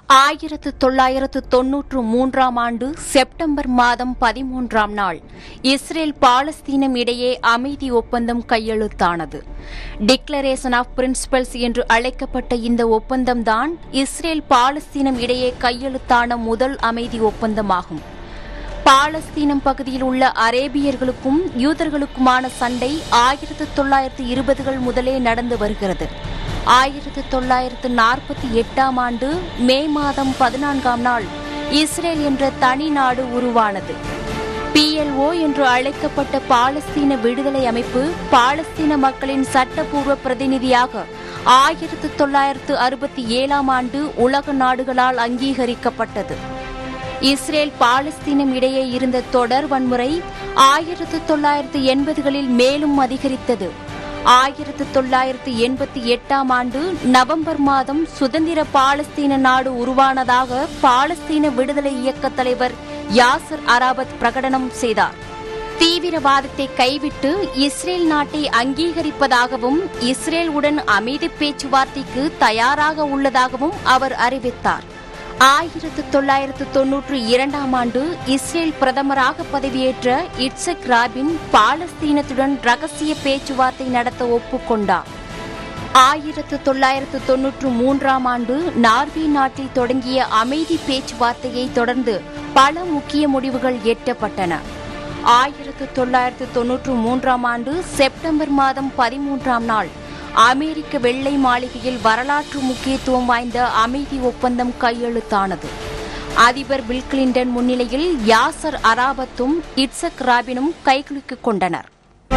ஆயிரத்து தொள்ளாயிரத்து தொன்னூற்று மூன்றாம் ஆண்டு செப்டம்பர் மாதம் பதிமூன்றாம் நாள் இஸ்ரேல் பாலஸ்தீனம் இடையே அமைதி ஒப்பந்தம் கையெழுத்தானது டிக்ளரேஷன் ஆஃப் பிரின்சிபல்ஸ் என்று அழைக்கப்பட்ட இந்த ஒப்பந்தம்தான் இஸ்ரேல் பாலஸ்தீனம் இடையே கையெழுத்தான முதல் அமைதி ஒப்பந்தமாகும் பாலஸ்தீனம் பகுதியில் உள்ள அரேபியர்களுக்கும் யூதர்களுக்குமான சண்டை ஆயிரத்து தொள்ளாயிரத்து இருபதுகள் முதலே நடந்து வருகிறது ஆயிரத்து தொள்ளாயிரத்து நாற்பத்தி எட்டாம் ஆண்டு மே மாதம் பதினான்காம் நாள் இஸ்ரேல் என்ற தனி நாடு உருவானது பிஎல்ஓ என்று அழைக்கப்பட்ட பாலஸ்தீன விடுதலை அமைப்பு பாலஸ்தீன மக்களின் சட்டப்பூர்வ பிரதிநிதியாக ஆயிரத்து தொள்ளாயிரத்து அறுபத்தி ஏழாம் ஆண்டு உலக நாடுகளால் அங்கீகரிக்கப்பட்டது இஸ்ரேல் பாலஸ்தீனம் இடையே இருந்த தொடர் வன்முறை ஆயிரத்து தொள்ளாயிரத்து எண்பதுகளில் மேலும் அதிகரித்தது ஆயிரத்து தொள்ளாயிரத்து எண்பத்தி எட்டாம் ஆண்டு நவம்பர் மாதம் சுதந்திர பாலஸ்தீன நாடு உருவானதாக பாலஸ்தீன விடுதலை இயக்க தலைவர் யாசர் அராபத் பிரகடனம் செய்தார் தீவிரவாதத்தை கைவிட்டு இஸ்ரேல் நாட்டை அங்கீகரிப்பதாகவும் இஸ்ரேல் உடன் அமைதி பேச்சுவார்த்தைக்கு தயாராக உள்ளதாகவும் அவர் அறிவித்தார் ஆயிரத்து தொள்ளாயிரத்து தொன்னூற்று இரண்டாம் ஆண்டு இஸ்ரேல் பிரதமராக பதவியேற்ற இட்சக் ராபின் பாலஸ்தீனத்துடன் ரகசிய பேச்சுவார்த்தை நடத்த ஒப்புக்கொண்டார் ஆயிரத்து தொள்ளாயிரத்து தொன்னூற்று மூன்றாம் ஆண்டு நார்வே நாட்டில் தொடங்கிய அமைதி பேச்சுவார்த்தையை தொடர்ந்து பல முக்கிய முடிவுகள் எட்டப்பட்டன ஆயிரத்து தொள்ளாயிரத்து தொன்னூற்று மூன்றாம் ஆண்டு செப்டம்பர் மாதம் பதிமூன்றாம் நாள் அமெரிக்க வெள்ளை மாளிகையில் வரலாற்று முக்கியத்துவம் வாய்ந்த அமைதி ஒப்பந்தம் கையெழுத்தானது அதிபர் பில் கிளின்டன் முன்னிலையில் யாசர் அராபத்தும் இட்சக் ராபினும் கைகுலுக்கிக் கொண்டனர்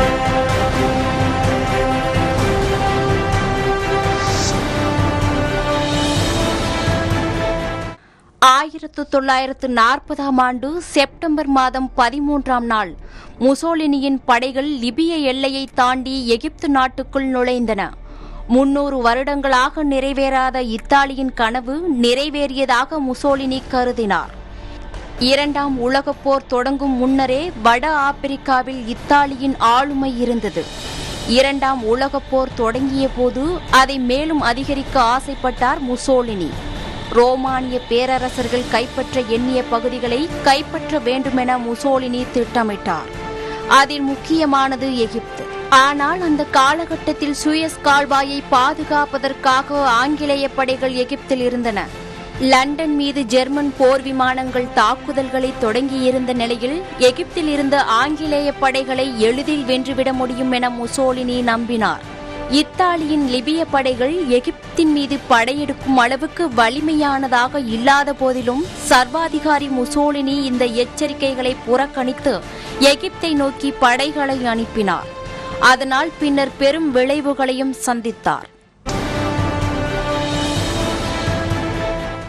ஆயிரத்து தொள்ளாயிரத்து நாற்பதாம் ஆண்டு செப்டம்பர் மாதம் பதிமூன்றாம் நாள் முசோலினியின் படைகள் லிபிய எல்லையை தாண்டி எகிப்து நாட்டுக்குள் நுழைந்தன முன்னூறு வருடங்களாக நிறைவேறாத இத்தாலியின் கனவு நிறைவேறியதாக முசோலினி கருதினார் இரண்டாம் உலகப் போர் தொடங்கும் முன்னரே வட ஆப்பிரிக்காவில் இத்தாலியின் ஆளுமை இருந்தது இரண்டாம் உலகப் போர் தொடங்கிய போது அதை மேலும் அதிகரிக்க ஆசைப்பட்டார் முசோலினி ரோமானிய பேரரசர்கள் கைப்பற்ற எண்ணிய பகுதிகளை கைப்பற்ற வேண்டுமென முசோலினி திட்டமிட்டார் அதில் முக்கியமானது எகிப்து ஆனால் அந்த காலகட்டத்தில் சுயஸ் கால்வாயை பாதுகாப்பதற்காக ஆங்கிலேய படைகள் எகிப்தில் இருந்தன லண்டன் மீது ஜெர்மன் போர் விமானங்கள் தாக்குதல்களை தொடங்கியிருந்த நிலையில் எகிப்தில் இருந்த ஆங்கிலேய படைகளை எளிதில் வென்றுவிட முடியும் என முசோலினி நம்பினார் இத்தாலியின் லிபிய படைகள் எகிப்தின் மீது படையெடுக்கும் அளவுக்கு வலிமையானதாக இல்லாத போதிலும் சர்வாதிகாரி முசோலினி இந்த எச்சரிக்கைகளை புறக்கணித்து எகிப்தை நோக்கி படைகளை அனுப்பினார் அதனால் பின்னர் பெரும் விளைவுகளையும் சந்தித்தார்